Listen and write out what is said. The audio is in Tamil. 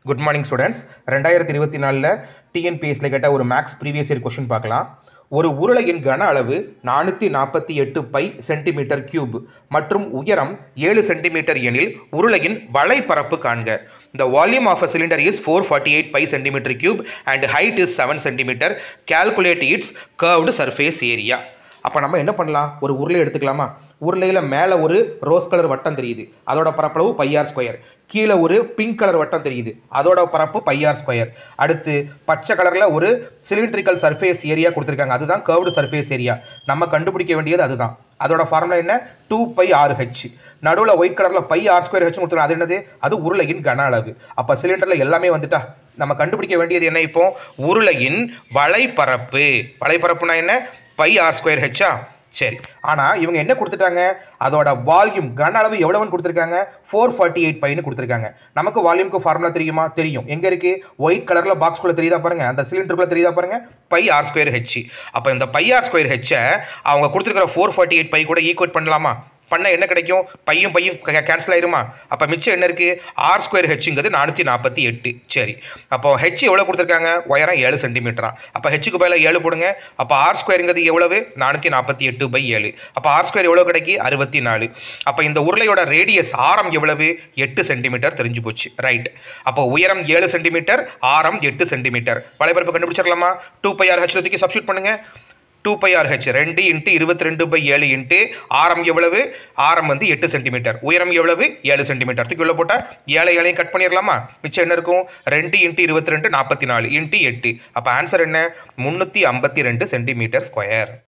குட் மார்னிங் ஸ்டூடெண்ட்ஸ் ரெண்டாயிரத்தி இருபத்தி நாலில் டிஎன்பிஎஸ்சியில் கேட்ட ஒரு மேக்ஸ் ப்ரீவியஸ் இயர் கொஷின் பார்க்கலாம் ஒரு உருளையின் கன அளவு நானூற்றி நாற்பத்தி எட்டு பை சென்டிமீட்டர் கியூப் மற்றும் உயரம் ஏழு சென்டிமீட்டர் எனில் உருளையின் வலைப்பரப்பு காண்க The volume of a cylinder is 448 pi centimeter cube and height is 7 centimeter. Calculate its curved surface area. அப்போ நம்ம என்ன பண்ணலாம் ஒரு உருளை எடுத்துக்கலாமா உருளையில் மேலே ஒரு ரோஸ் கலர் வட்டம் தெரியுது அதோட பரப்பளவு பையார் ஸ்கொயர் கீழே ஒரு பிங்க் கலர் வட்டம் தெரியுது அதோட பரப்பு பையார் ஸ்கொயர் அடுத்து பச்சை கலரில் ஒரு சிலிண்ட்ரிக்கல் சர்ஃபேஸ் ஏரியா கொடுத்துருக்காங்க அதுதான் கர்வ்டு சர்ஃபேஸ் ஏரியா நம்ம கண்டுபிடிக்க வேண்டியது அதுதான் அதோட ஃபார்முலா என்ன டூ பை ஆர் ஹெச் நடுவில் ஒயிட் கலரில் பை ஆர் ஸ்கொயர் ஹெச் கொடுத்துருக்காங்க அது என்னது அது உருளையின் கன அளவு அப்போ சிலிண்டரில் எல்லாமே வந்துட்டா நம்ம கண்டுபிடிக்க வேண்டியது என்ன இப்போ உருளையின் வலைப்பரப்பு வலைப்பரப்புனா என்ன பை ஆர் ஸ்கொயர் ஹெச்சா சரி ஆனால் இவங்க என்ன கொடுத்துட்டாங்க அதோட வால்யூம் கன அளவு எவ்வளவுன்னு கொடுத்துருக்காங்க ஃபோர் ஃபார்ட்டி எயிட் பைன்னு கொடுத்துருக்காங்க நமக்கு வால்யூம்க்கு ஃபார்முலா தெரியுமா தெரியும் எங்கே இருக்கு ஒயிட் கலரில் பாக்ஸ்குள்ளே தெரியுதா பாருங்க அந்த சிலிண்டருக்குள்ளே தெரியுதா பாருங்க பை ஆர் ஸ்கொயர் ஹெச் அப்போ இந்த பை ஆர் ஸ்கொயர் ஹெச்சை அவங்க கொடுத்துருக்கிற ஃபோர் ஃபார்ட்டி எயிட் பை கூட ஈக்குவேட் பண்ணலாமா பண்ண என்ன கிடைக்கும் பையும் பையும் கேன்சல் ஆயிருமா அப்போ மிச்சம் என்ன இருக்குது ஆர் ஸ்கொயர் ஹெச்சுங்கிறது நானூற்றி நாற்பத்தி எட்டு சரி அப்போ ஹெச் எவ்வளோ கொடுத்துருக்காங்க உயரம் ஏழு சென்டிமீட்டரா அப்போ ஹெச்சுக்கு பதிலாக ஏழு போடுங்க அப்போ ஆர் ஸ்கொயருங்கிறது எவ்வளவு நானூற்றி நாற்பத்தி எட்டு பை ஏழு அப்போ ஆர் ஸ்கொயர் எவ்வளோ கிடைக்கி அறுபத்தி நாலு அப்போ இந்த உருளையோட ரேடியஸ் ஆரம் எவ்வளவு எட்டு சென்டிமீட்டர் தெரிஞ்சு போச்சு ரைட் அப்போ உயரம் ஏழு சென்டிமீட்டர் ஆரம் எட்டு சென்டிமீட்டர் வலைப்பரப்பு கண்டுபிடிச்சிடலாமா டூ பை ஆர் ஹெச் தூக்கி சப்ஸ்டியூட் பண்ணுங்க டூ பை ஆர் ஹெச் ரெண்டு இன்ட்டு இருபத்தி ரெண்டு பை ஏழு இன்ட்டு ஆரம் எவ்வளவு ஆரம் வந்து எட்டு சென்டிமீட்டர் உயரம் எவ்வளவு ஏழு சென்டிமீட்டர் தூக்கி உள்ள போட்டால் ஏழை ஏழையும் கட் பண்ணிடலாமா மிச்சம் என்ன இருக்கும் ரெண்டு இன்ட்டு இருபத்தி ரெண்டு நாற்பத்தி நாலு இன்ட்டு எட்டு அப்போ ஆன்சர் என்ன முந்நூற்றி ஐம்பத்தி ரெண்டு சென்டிமீட்டர் ஸ்கொயர்